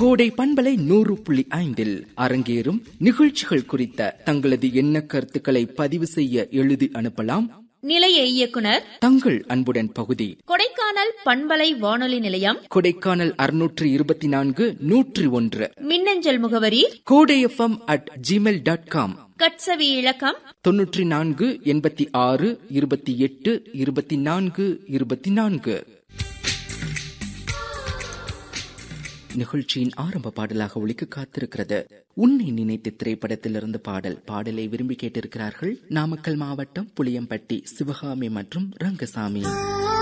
கோடை பண்பலை நூறு புள்ளி ஐந்தில் அரங்கேறும் நிகழ்ச்சிகள் குறித்த தங்களது எண்ண கருத்துக்களை பதிவு செய்ய எழுதி அனுப்பலாம் நிலைய இயக்குனர் தங்கள் அன்புடன் பகுதி கொடைக்கானல் பண்பலை வானொலி நிலையம் கொடைக்கானல் அறுநூற்று இருபத்தி நான்கு நூற்றி ஒன்று மின்னஞ்சல் முகவரி Kodai FM at Gmail dot com கட்சவி இலக்கம் தொன்னூற்றி நான்கு எண்பத்தி ஆறு இருபத்தி எட்டு இருபத்தி நான்கு இருபத்தி நான்கு நிகழ்ச்சியின் ஆரம்ப பாடலாக ஒழிக்க காத்திருக்கிறது உன்னை நினைத்து திரைப்படத்திலிருந்து பாடல் பாடலை விரும்பி கேட்டிருக்கிறார்கள் நாமக்கல் மாவட்டம் புளியம்பட்டி சிவகாமி மற்றும் ரங்கசாமி